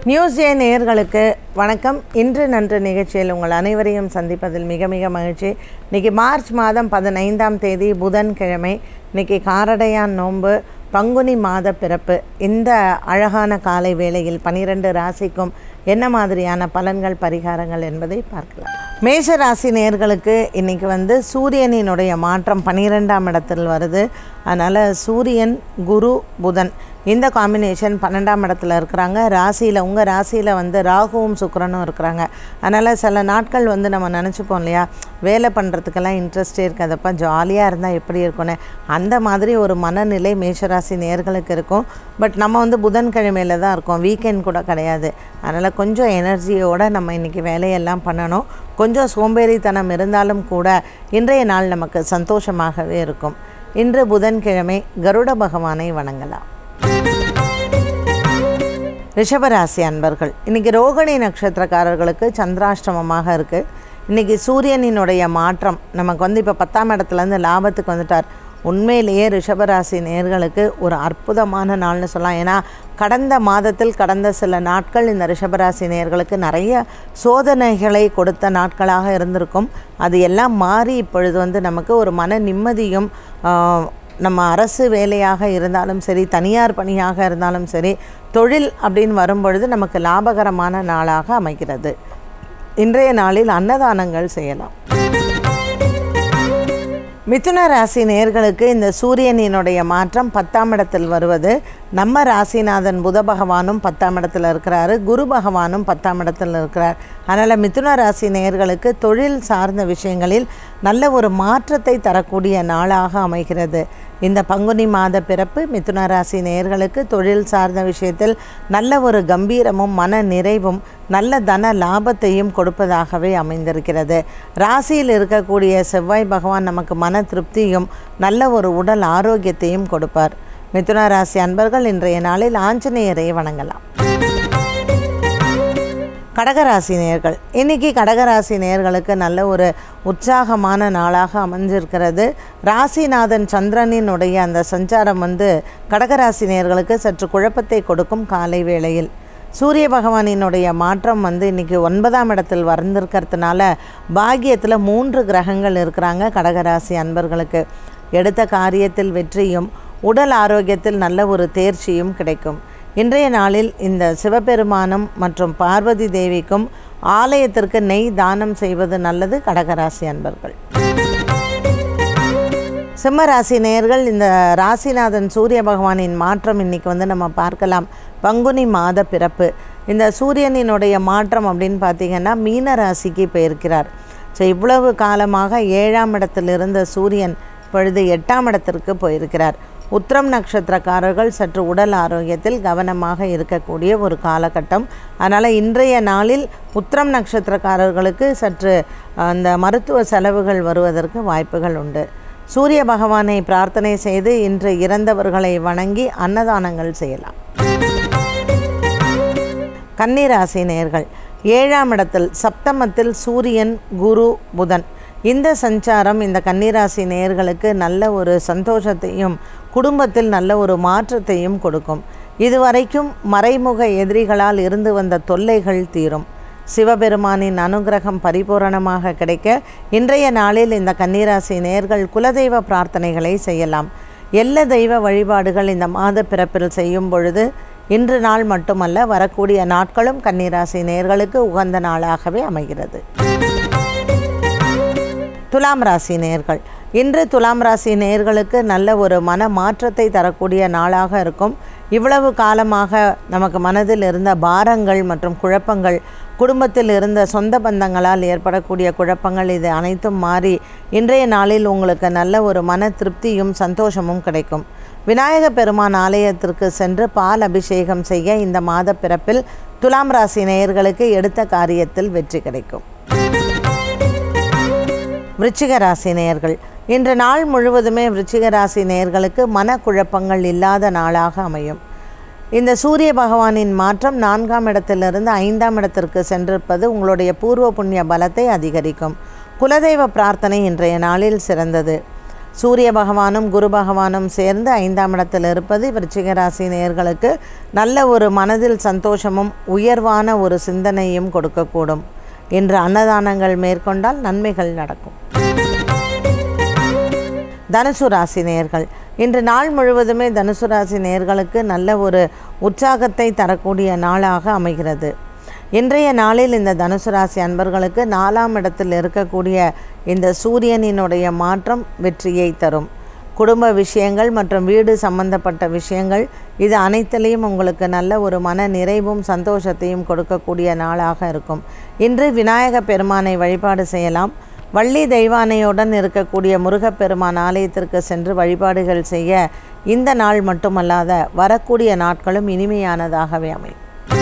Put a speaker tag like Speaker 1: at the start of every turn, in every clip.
Speaker 1: news J நேயர்களுக்கு வணக்கம் இன்று நன்று நிகழ்ச்சியில் உங்கள் அனைவரையும் சந்திப்பதில் மிக மிக மகிழ்ச்சி இன்னைக்கு மார்ச் மாதம் பதினைந்தாம் தேதி புதன்கிழமை இன்னைக்கு காரடையான் நோன்பு பங்குனி மாத பிறப்பு இந்த அழகான காலை வேளையில் பனிரெண்டு ராசிக்கும் என்ன மாதிரியான பலன்கள் பரிகாரங்கள் என்பதை பார்க்கலாம் மேஷ ராசி நேர்களுக்கு இன்றைக்கி வந்து சூரியனினுடைய மாற்றம் பன்னிரெண்டாம் இடத்தில் வருது அதனால் சூரியன் குரு புதன் இந்த காம்பினேஷன் பன்னெண்டாம் இடத்துல இருக்கிறாங்க ராசியில் உங்கள் ராசியில் வந்து ராகுவும் சுக்கிரனும் இருக்கிறாங்க அதனால் சில நாட்கள் வந்து நம்ம நினச்சிப்போம் இல்லையா வேலை பண்ணுறதுக்கெல்லாம் இன்ட்ரெஸ்டே இருக்காதப்பா ஜாலியாக இருந்தால் எப்படி இருக்கும்னு அந்த மாதிரி ஒரு மனநிலை மேஷராசி நேர்களுக்கு இருக்கும் பட் நம்ம வந்து புதன்கிழமையில் தான் இருக்கோம் வீக்கெண்ட் கூட கிடையாது அதனால் கொஞ்சம் எனர்ஜியோடு நம்ம இன்றைக்கி வேலையெல்லாம் பண்ணணும் கொஞ்சம் சோம்பேறித்தனம் இருந்தாலும் கூட இன்றைய நாள் நமக்கு சந்தோஷமாகவே இருக்கும் இன்று புதன்கிழமை கருட பகவானை வணங்கலாம் ரிஷபராசி அன்பர்கள் இன்றைக்கி ரோகிணி நட்சத்திரக்காரர்களுக்கு சந்திராஷ்டமமாக இருக்குது இன்றைக்கி சூரியனினுடைய மாற்றம் நமக்கு வந்து இப்போ பத்தாம் இடத்துலேருந்து லாபத்துக்கு வந்துட்டார் உண்மையிலேயே ரிஷபராசி நேர்களுக்கு ஒரு அற்புதமான நாள்னு சொல்லலாம் ஏன்னா கடந்த மாதத்தில் கடந்த சில நாட்கள் இந்த ரிஷபராசி நேர்களுக்கு நிறைய சோதனைகளை கொடுத்த நாட்களாக இருந்திருக்கும் அது எல்லாம் மாறி இப்பொழுது வந்து நமக்கு ஒரு மன நிம்மதியும் ஆஹ், நம்ம அரசு வேலையாக இருந்தாலும் சரி தனியார் பணியாக இருந்தாலும் சரி தொழில் அப்படின்னு வரும்பொழுது நமக்கு லாபகரமான நாளாக அமைகிறது இன்றைய நாளில் அன்னதானங்கள் செய்யலாம் மிதுன ராசி நேர்களுக்கு இந்த சூரியனினுடைய மாற்றம் பத்தாம் இடத்தில் வருவது நம்ம ராசிநாதன் புத பகவானும் பத்தாம் இடத்துல இருக்கிறாரு குரு பகவானும் பத்தாம் இடத்தில் இருக்கிறார் அதனால் மிதுன ராசி நேர்களுக்கு தொழில் சார்ந்த விஷயங்களில் நல்ல ஒரு மாற்றத்தை தரக்கூடிய நாளாக அமைகிறது இந்த பங்குனி மாத பிறப்பு மிதுன ராசி நேயர்களுக்கு தொழில் சார்ந்த விஷயத்தில் நல்ல ஒரு கம்பீரமும் மன நிறைவும் நல்ல தன லாபத்தையும் கொடுப்பதாகவே அமைந்திருக்கிறது ராசியில் இருக்கக்கூடிய செவ்வாய் பகவான் நமக்கு மன திருப்தியும் நல்ல ஒரு உடல் ஆரோக்கியத்தையும் கொடுப்பார் மிதுன ராசி அன்பர்கள் இன்றைய நாளில் ஆஞ்சநேயரை வணங்கலாம் கடகராசி நேயர்கள் இன்றைக்கி கடகராசி நேயர்களுக்கு நல்ல ஒரு உற்சாகமான நாளாக அமைஞ்சிருக்கிறது ராசிநாதன் சந்திரனினுடைய அந்த சஞ்சாரம் வந்து கடகராசி நேயர்களுக்கு சற்று குழப்பத்தை கொடுக்கும் காலை வேளையில் சூரிய பகவானினுடைய மாற்றம் வந்து இன்றைக்கி ஒன்பதாம் இடத்தில் வந்திருக்கிறதுனால பாக்கியத்தில் மூன்று கிரகங்கள் இருக்கிறாங்க கடகராசி அன்பர்களுக்கு எடுத்த காரியத்தில் வெற்றியும் உடல் ஆரோக்கியத்தில் நல்ல ஒரு தேர்ச்சியும் கிடைக்கும் இன்றைய நாளில் இந்த சிவபெருமானும் மற்றும் பார்வதி தேவிக்கும் ஆலயத்திற்கு நெய் தானம் செய்வது நல்லது கடகராசி அன்பர்கள் சிம்ம ராசி நேயர்கள் இந்த ராசிநாதன் சூரிய பகவானின் மாற்றம் இன்னைக்கு வந்து நம்ம பார்க்கலாம் பங்குனி மாத பிறப்பு இந்த சூரியனினுடைய மாற்றம் அப்படின்னு பார்த்தீங்கன்னா மீன ராசிக்கு போயிருக்கிறார் ஸோ இவ்வளவு காலமாக ஏழாம் இடத்தில் இருந்த சூரியன் இப்பொழுது எட்டாம் இடத்திற்கு போயிருக்கிறார் உத்திரம் நட்சத்திரக்காரர்கள் சற்று உடல் ஆரோக்கியத்தில் கவனமாக இருக்கக்கூடிய ஒரு காலகட்டம் அதனால் இன்றைய நாளில் உத்திரம் நட்சத்திரக்காரர்களுக்கு சற்று அந்த மருத்துவ செலவுகள் வருவதற்கு வாய்ப்புகள் உண்டு சூரிய பகவானை பிரார்த்தனை செய்து இன்று இறந்தவர்களை வணங்கி அன்னதானங்கள் செய்யலாம் கன்னிராசி நேர்கள் ஏழாம் இடத்தில் சப்தமத்தில் சூரியன் குரு புதன் இந்த சஞ்சாரம் இந்த கன்னிராசி நேயர்களுக்கு நல்ல ஒரு சந்தோஷத்தையும் குடும்பத்தில் நல்ல ஒரு மாற்றத்தையும் கொடுக்கும் இதுவரைக்கும் மறைமுக எதிரிகளால் இருந்து வந்த தொல்லைகள் தீரும் சிவபெருமானின் அனுகிரகம் பரிபூரணமாக கிடைக்க இன்றைய நாளில் இந்த கன்னிராசி நேயர்கள் குலதெய்வ பிரார்த்தனைகளை செய்யலாம் எல்ல தெய்வ வழிபாடுகள் இந்த மாத பிறப்பில் செய்யும் பொழுது இன்று நாள் மட்டுமல்ல வரக்கூடிய நாட்களும் கன்னிராசி நேயர்களுக்கு உகந்த நாளாகவே அமைகிறது துலாம் ராசி நேயர்கள் இன்று துலாம் ராசி நேயர்களுக்கு நல்ல ஒரு மன மாற்றத்தை தரக்கூடிய நாளாக இருக்கும் இவ்வளவு காலமாக நமக்கு மனதில் இருந்த பாரங்கள் மற்றும் குழப்பங்கள் குடும்பத்தில் இருந்த சொந்த பந்தங்களால் ஏற்படக்கூடிய குழப்பங்கள் இது அனைத்தும் மாறி இன்றைய நாளில் உங்களுக்கு நல்ல ஒரு மன திருப்தியும் சந்தோஷமும் கிடைக்கும் விநாயக பெருமான் ஆலயத்திற்கு சென்று பால் அபிஷேகம் செய்ய இந்த மாத பிறப்பில் துலாம் ராசி நேயர்களுக்கு எடுத்த காரியத்தில் வெற்றி கிடைக்கும் விருச்சிக ராசி நேயர்கள் இன்று நாள் முழுவதுமே விருச்சிக ராசி நேயர்களுக்கு மனக்குழப்பங்கள் இல்லாத நாளாக அமையும் இந்த சூரிய பகவானின் மாற்றம் நான்காம் இடத்திலிருந்து ஐந்தாம் இடத்திற்கு சென்றிருப்பது உங்களுடைய பூர்வ புண்ணிய பலத்தை அதிகரிக்கும் குலதெய்வ பிரார்த்தனை இன்றைய நாளில் சிறந்தது சூரிய பகவானும் குரு பகவானும் சேர்ந்து ஐந்தாம் இடத்தில் இருப்பது விருச்சிக ராசி நேயர்களுக்கு நல்ல ஒரு மனதில் சந்தோஷமும் உயர்வான ஒரு சிந்தனையும் கொடுக்கக்கூடும் இன்று அன்னதானங்கள் மேற்கொண்டால் நன்மைகள் நடக்கும் தனுசு ராசி நேயர்கள் இன்று நாள் முழுவதுமே தனுசு ராசி நேயர்களுக்கு நல்ல ஒரு உற்சாகத்தை தரக்கூடிய நாளாக அமைகிறது இன்றைய நாளில் இந்த தனுசு ராசி அன்பர்களுக்கு நாலாம் இடத்தில் இருக்கக்கூடிய இந்த சூரியனினுடைய மாற்றம் வெற்றியை தரும் குடும்ப விஷயங்கள் மற்றும் வீடு சம்பந்தப்பட்ட விஷயங்கள் இது அனைத்திலையும் உங்களுக்கு நல்ல ஒரு மன நிறைவும் சந்தோஷத்தையும் கொடுக்கக்கூடிய நாளாக இருக்கும் இன்று விநாயக பெருமானை வழிபாடு செய்யலாம் வள்ளி தெய்வானையுடன் இருக்கக்கூடிய முருகப்பெருமான் ஆலயத்திற்கு சென்று வழிபாடுகள் செய்ய இந்த நாள் மட்டுமல்லாத வரக்கூடிய நாட்களும் இனிமையானதாகவே அமையும்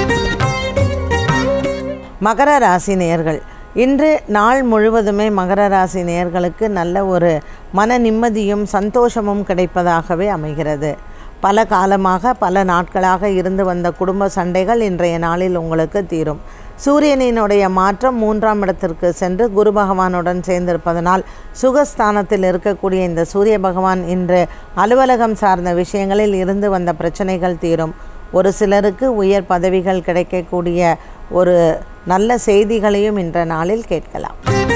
Speaker 1: மகர ராசி நேயர்கள் இன்று நாள் முழுவதுமே மகர ராசி நேயர்களுக்கு நல்ல ஒரு மன நிம்மதியும் சந்தோஷமும் கிடைப்பதாகவே அமைகிறது பல காலமாக பல நாட்களாக இருந்து வந்த குடும்ப சண்டைகள் இன்றைய நாளில் உங்களுக்கு தீரும் சூரியனினுடைய மாற்றம் மூன்றாம் இடத்திற்கு சென்று குரு பகவானுடன் சேர்ந்திருப்பதனால் சுகஸ்தானத்தில் இருக்கக்கூடிய இந்த சூரிய பகவான் இன்று அலுவலகம் சார்ந்த விஷயங்களில் இருந்து வந்த பிரச்சனைகள் தீரும் ஒரு சிலருக்கு உயர் பதவிகள் கிடைக்கக்கூடிய ஒரு நல்ல செய்திகளையும் இன்ற நாளில் கேட்கலாம்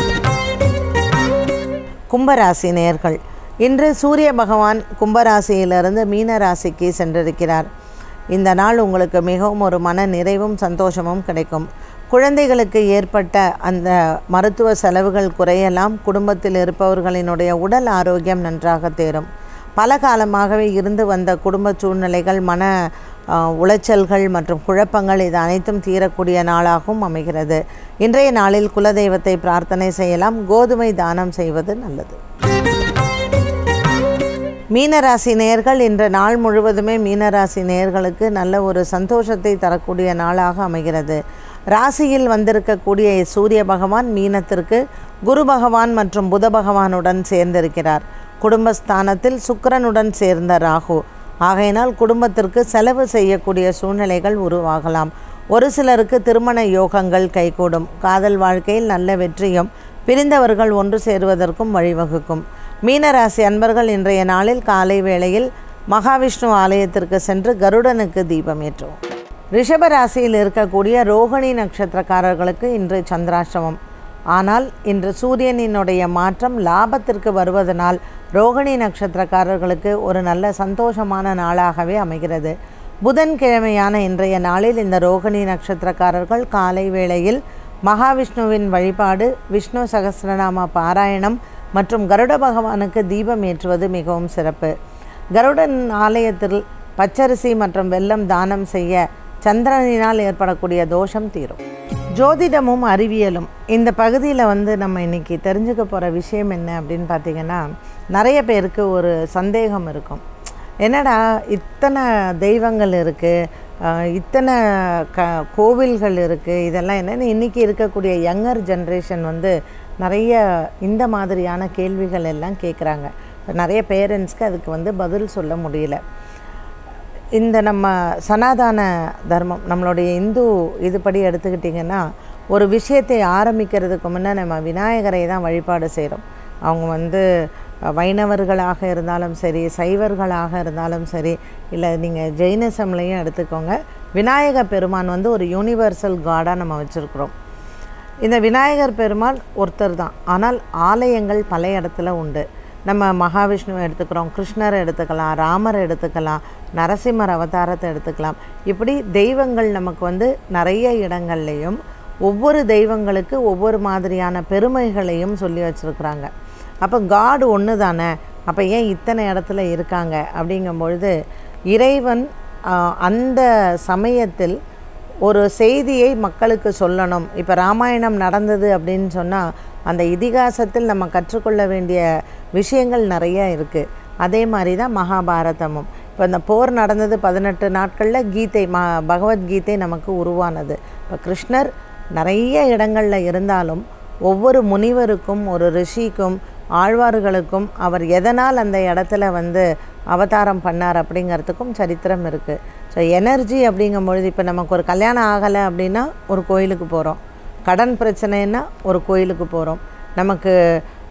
Speaker 1: கும்பராசி நேயர்கள் இன்று சூரிய பகவான் கும்பராசியிலிருந்து மீன ராசிக்கு சென்றிருக்கிறார் இந்த நாள் உங்களுக்கு மிகவும் ஒரு மன நிறைவும் சந்தோஷமும் கிடைக்கும் குழந்தைகளுக்கு ஏற்பட்ட அந்த மருத்துவ செலவுகள் குறையலாம் குடும்பத்தில் இருப்பவர்களினுடைய உடல் ஆரோக்கியம் நன்றாக தேரும் பல காலமாகவே இருந்து வந்த குடும்ப சூழ்நிலைகள் மன ஆஹ், உளைச்சல்கள் மற்றும் குழப்பங்கள் இது அனைத்தும் தீரக்கூடிய நாளாகவும் அமைகிறது இன்றைய நாளில் குலதெய்வத்தை பிரார்த்தனை செய்யலாம் கோதுமை தானம் செய்வது நல்லது மீனராசி நேயர்கள் இன்று நாள் முழுவதுமே மீனராசி நேயர்களுக்கு நல்ல ஒரு சந்தோஷத்தை தரக்கூடிய நாளாக அமைகிறது ராசியில் வந்திருக்கக்கூடிய சூரிய பகவான் மீனத்திற்கு குரு பகவான் மற்றும் புத பகவானுடன் சேர்ந்திருக்கிறார் குடும்பஸ்தானத்தில் சுக்கிரனுடன் சேர்ந்த ராகு ஆகையினால் குடும்பத்திற்கு செலவு செய்யக்கூடிய சூழ்நிலைகள் உருவாகலாம் ஒரு சிலருக்கு திருமண யோகங்கள் கைகூடும் காதல் வாழ்க்கையில் நல்ல வெற்றியும் பிரிந்தவர்கள் ஒன்று சேருவதற்கும் வழிவகுக்கும் மீனராசி அன்பர்கள் இன்றைய நாளில் காலை வேளையில் மகாவிஷ்ணு ஆலயத்திற்கு சென்று கருடனுக்கு தீபம் ஏற்றுவோம் ரிஷப ராசியில் இருக்கக்கூடிய ரோகிணி நட்சத்திரக்காரர்களுக்கு இன்று சந்திராஷ்டமம் ஆனால் இன்று சூரியனினுடைய மாற்றம் லாபத்திற்கு வருவதனால் ரோகிணி நட்சத்திரக்காரர்களுக்கு ஒரு நல்ல சந்தோஷமான நாளாகவே அமைகிறது புதன்கிழமையான இன்றைய நாளில் இந்த ரோகிணி நட்சத்திரக்காரர்கள் காலை வேளையில் மகாவிஷ்ணுவின் வழிபாடு விஷ்ணு சகஸ்ரநாம பாராயணம் மற்றும் கருட பகவானுக்கு தீபம் ஏற்றுவது மிகவும் சிறப்பு கருடன் ஆலயத்தில் பச்சரிசி மற்றும் வெல்லம் தானம் செய்ய சந்திரனினால் ஏற்படக்கூடிய தோஷம் தீரும் ஜோதிடமும் அறிவியலும் இந்த பகுதியில் வந்து நம்ம இன்னைக்கு தெரிஞ்சுக்க போகிற விஷயம் என்ன அப்படின்னு பார்த்தீங்கன்னா நிறைய பேருக்கு ஒரு சந்தேகம் இருக்கும் என்னடா இத்தனை தெய்வங்கள் இருக்குது இத்தனை க கோவில்கள் இருக்குது இதெல்லாம் என்னென்னு இன்றைக்கி இருக்கக்கூடிய யங்கர் ஜென்ரேஷன் வந்து நிறைய இந்த மாதிரியான கேள்விகள் எல்லாம் கேட்குறாங்க நிறைய பேரண்ட்ஸ்க்கு அதுக்கு வந்து பதில் சொல்ல முடியல இந்த நம்ம சனாதன தர்மம் நம்மளுடைய இந்து இதுபடி எடுத்துக்கிட்டிங்கன்னா ஒரு விஷயத்தை ஆரம்பிக்கிறதுக்கு முன்னே நம்ம விநாயகரை தான் வழிபாடு செய்கிறோம் அவங்க வந்து அஹ், வைணவர்களாக இருந்தாலும் சரி சைவர்களாக இருந்தாலும் சரி இல்லை நீங்கள் ஜெயினிசம்லையும் எடுத்துக்கோங்க விநாயக பெருமான் வந்து ஒரு யூனிவர்சல் காடாக நம்ம வச்சுருக்குறோம் இந்த விநாயகர் பெருமாள் ஒருத்தர் தான் ஆனால் ஆலயங்கள் பல இடத்துல உண்டு நம்ம மகாவிஷ்ணுவை எடுத்துக்கிறோம் கிருஷ்ணரை எடுத்துக்கலாம் ராமரை எடுத்துக்கலாம் நரசிம்மர் அவதாரத்தை எடுத்துக்கலாம் இப்படி தெய்வங்கள் நமக்கு வந்து நிறைய இடங்கள்லையும் ஒவ்வொரு தெய்வங்களுக்கு ஒவ்வொரு மாதிரியான பெருமைகளையும் சொல்லி வச்சுருக்குறாங்க அப்போ காடு ஒன்று தானே அப்போ ஏன் இத்தனை இடத்துல இருக்காங்க அப்படிங்கும் பொழுது இறைவன் ஆஹ், அந்த சமயத்தில் ஒரு செய்தியை மக்களுக்கு சொல்லணும் இப்போ ராமாயணம் நடந்தது அப்படின்னு சொன்னால் அந்த இதிகாசத்தில் நம்ம கற்றுக்கொள்ள வேண்டிய விஷயங்கள் நிறைய இருக்குது அதே மாதிரி தான் மகாபாரதமும் இப்போ இந்த போர் நடந்தது பதினெட்டு நாட்களில் கீதை ம பகவத்கீதை நமக்கு உருவானது இப்போ கிருஷ்ணர் நிறைய இடங்களில் இருந்தாலும் ஒவ்வொரு முனிவருக்கும் ஒரு ரிஷிக்கும் ஆழ்வார்களுக்கும் அவர் எதனால் அந்த இடத்துல வந்து அவதாரம் பண்ணார் அப்படிங்கிறதுக்கும் சரித்திரம் இருக்குது ஸோ எனர்ஜி அப்படிங்கும் பொழுது இப்போ நமக்கு ஒரு கல்யாணம் ஆகலை அப்படின்னா ஒரு கோயிலுக்கு போகிறோம் கடன் பிரச்சனைன்னா ஒரு கோயிலுக்கு போகிறோம் நமக்கு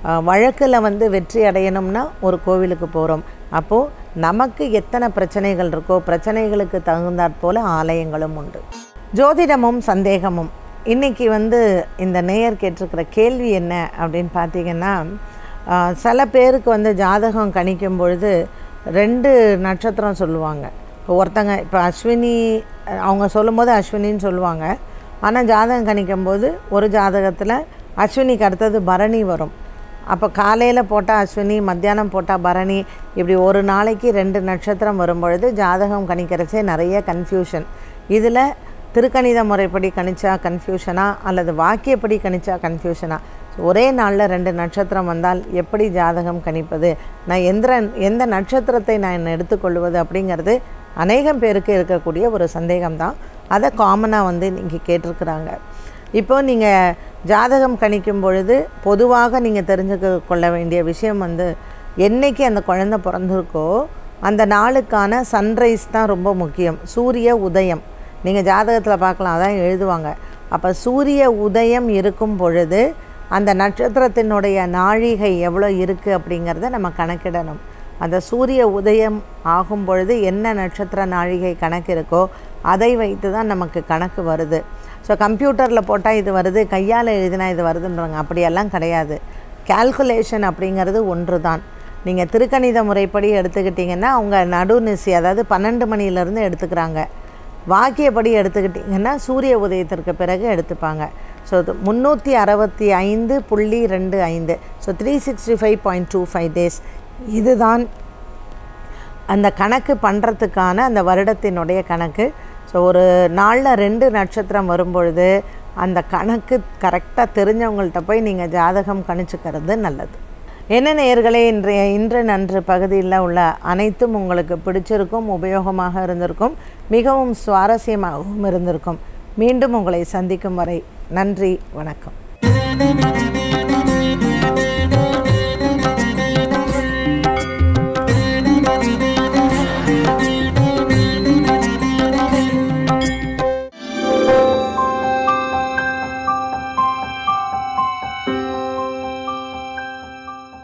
Speaker 1: வழக்கில் வந்து வெற்றி அடையணும்னா ஒரு கோவிலுக்கு போகிறோம் அப்போது நமக்கு எத்தனை பிரச்சனைகள் இருக்கோ பிரச்சனைகளுக்கு தகுந்தாற் போல ஆலயங்களும் உண்டு ஜோதிடமும் சந்தேகமும் இன்றைக்கி வந்து இந்த நேயர் கேட்டிருக்கிற கேள்வி என்ன அப்படின்னு பார்த்தீங்கன்னா ஆஹ், சில பேருக்கு வந்து ஜாதகம் கணிக்கும் பொழுது ரெண்டு நட்சத்திரம் சொல்லுவாங்க இப்போ ஒருத்தங்க இப்போ அஸ்வினி அஹ், அவங்க சொல்லும்போது அஸ்வினின்னு சொல்லுவாங்க ஆனால் ஜாதகம் கணிக்கும் போது ஒரு ஜாதகத்தில் அஸ்வினிக்கு அடுத்தது பரணி வரும் அப்போ காலையில் போட்டால் அஸ்வினி மத்தியானம் போட்டால் பரணி இப்படி ஒரு நாளைக்கு ரெண்டு நட்சத்திரம் வரும்பொழுது ஜாதகம் கணிக்கிறச்சே நிறைய கன்ஃபியூஷன் இதில் திருக்கணித முறைப்படி கணிச்சா கன்ஃபியூஷனா அல்லது வாக்கியப்படி கணிச்சா கன்ஃபியூஷனா ஒரே நாளில் ரெண்டு நட்சத்திரம் வந்தால் எப்படி ஜாதகம் கணிப்பது நான் எந்த எந்த நட்சத்திரத்தை நான் எடுத்துக்கொள்வது அப்படிங்கிறது அநேகம் பேருக்கு இருக்கக்கூடிய ஒரு சந்தேகம்தான் அதை காமனாக வந்து நீங்கள் கேட்டிருக்கிறாங்க இப்போ நீங்கள் ஜாதகம் கணிக்கும் பொழுது பொதுவாக நீங்கள் தெரிஞ்சுக்க கொள்ள வேண்டிய விஷயம் வந்து என்னைக்கு அந்த குழந்தை பிறந்திருக்கோ அந்த நாளுக்கான சன்ரைஸ் தான் ரொம்ப முக்கியம் சூரிய உதயம் நீங்கள் ஜாதகத்தில் பார்க்கலாம் அதான் எழுதுவாங்க அப்போ சூரிய உதயம் இருக்கும் பொழுது அந்த நட்சத்திரத்தினுடைய நாழிகை எவ்வளோ இருக்குது அப்படிங்கிறத நம்ம கணக்கிடணும் அந்த சூரிய உதயம் ஆகும் பொழுது என்ன நட்சத்திர நாழிகை கணக்கு இருக்கோ அதை வைத்து தான் நமக்கு கணக்கு வருது ஸோ கம்ப்யூட்டரில் போட்டால் இது வருது கையால் எழுதினா இது வருதுன்றாங்க அப்படியெல்லாம் கிடையாது கால்குலேஷன் அப்படிங்கிறது ஒன்று தான் நீங்கள் திருக்கணித முறைப்படி எடுத்துக்கிட்டிங்கன்னா அவங்க நடுநிசி அதாவது பன்னெண்டு மணிலேருந்து எடுத்துக்கிறாங்க வாக்கியப்படி எடுத்துக்கிட்டிங்கன்னா சூரிய உதயத்திற்கு பிறகு எடுத்துப்பாங்க ஸோ முந்நூற்றி அறுபத்தி ஐந்து புள்ளி ரெண்டு ஐந்து so three sixty five point two five days இதுதான் அந்த கணக்கு பண்ணுறதுக்கான அந்த வருடத்தினுடைய கணக்கு ஸோ ஒரு நாளில் ரெண்டு நட்சத்திரம் வரும்பொழுது அந்த கணக்கு கரெக்டாக தெரிஞ்சவங்கள்ட்ட போய் நீங்கள் ஜாதகம் கணிச்சுக்கிறது நல்லது என்ன நேயர்களே இன்றைய இன்று நன்று பகுதியில் உள்ள அனைத்தும் உங்களுக்கு பிடிச்சிருக்கும் உபயோகமாக இருந்திருக்கும் மிகவும் சுவாரஸ்யமாகவும் இருந்திருக்கும் மீண்டும் உங்களை சந்திக்கும் வரை நன்றி வணக்கம்